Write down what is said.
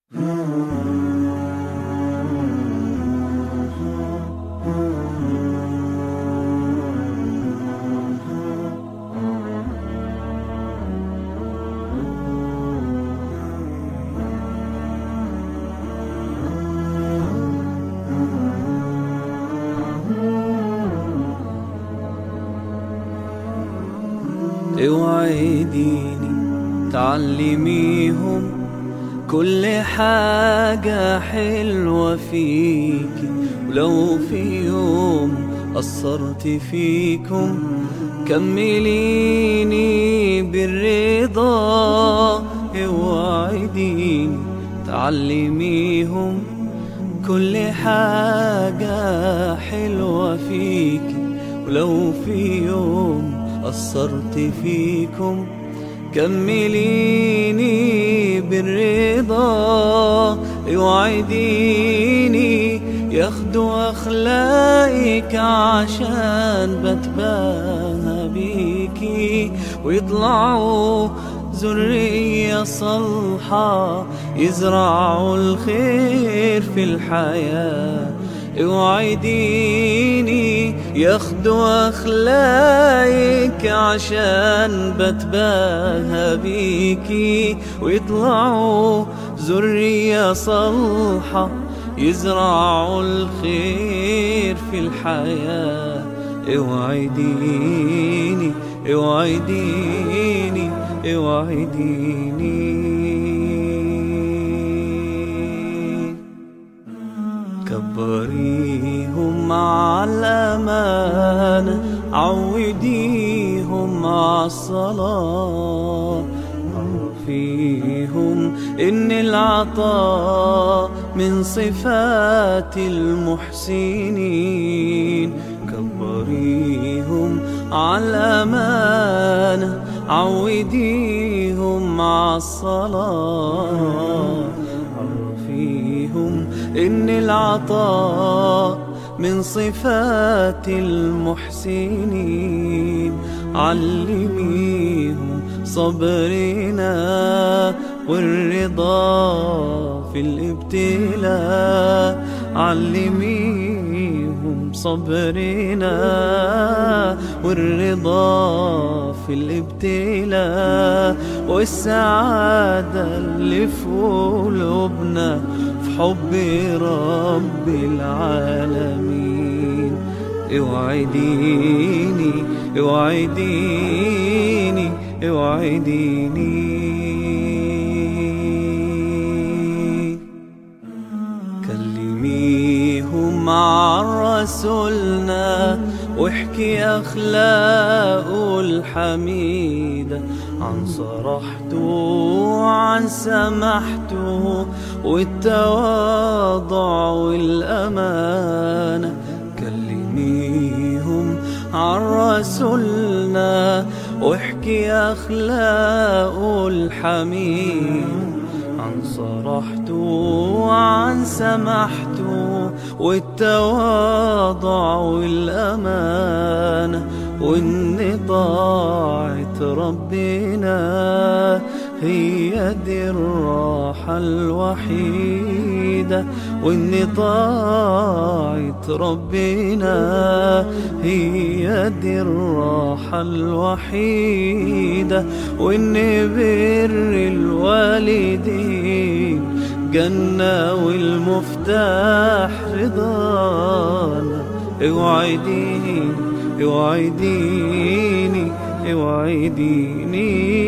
اوعديني تعلميهم كل حاجة حلوة فيكي ولو في يوم قصرت فيكم كمليني بالرضا اوعديني تعلميهم كل حاجة حلوة فيكي ولو في يوم قصرت فيكم كمليني بالرضا يوعديني ياخدوا أخلاقك عشان بتباهى بيكي ويطلعوا ذرية صالحة يزرعوا الخير في الحياة اوعديني ياخدوا اخلاقك عشان بتباهى بيكي ويطلعوا ذرية صالحة يزرعوا الخير في الحياة اوعديني اوعديني اوعديني كبريهم على الأمانة عوديهم على الصلاة عرفيهم إن العطاء من صفات المحسنين كبريهم على الأمانة عوديهم على الصلاة عرفيهم إن العطاء من صفات المحسنين علميهم صبرنا والرضا في الابتلاء علميهم صبرنا والرضا في الابتلاء والسعادة اللي في قلوبنا في حب رب العالمين اوعديني اوعديني اوعديني كلميهم عن رسولنا واحكي أخلاقه الحميدة عن صراحته وعن سماحته والتواضع والأمانة كلميهم عن رسولنا واحكي أخلاقه الحميدة عن صراحته وعن سماحته والتواضع والأمانة وإن طاعة ربنا هي دي الراحة الوحيدة وإن طاعة ربنا هي دي الراحة الوحيدة وإن بر الوالدين جنة والمفتاح رضانا اوعديني اوعديني اوعديني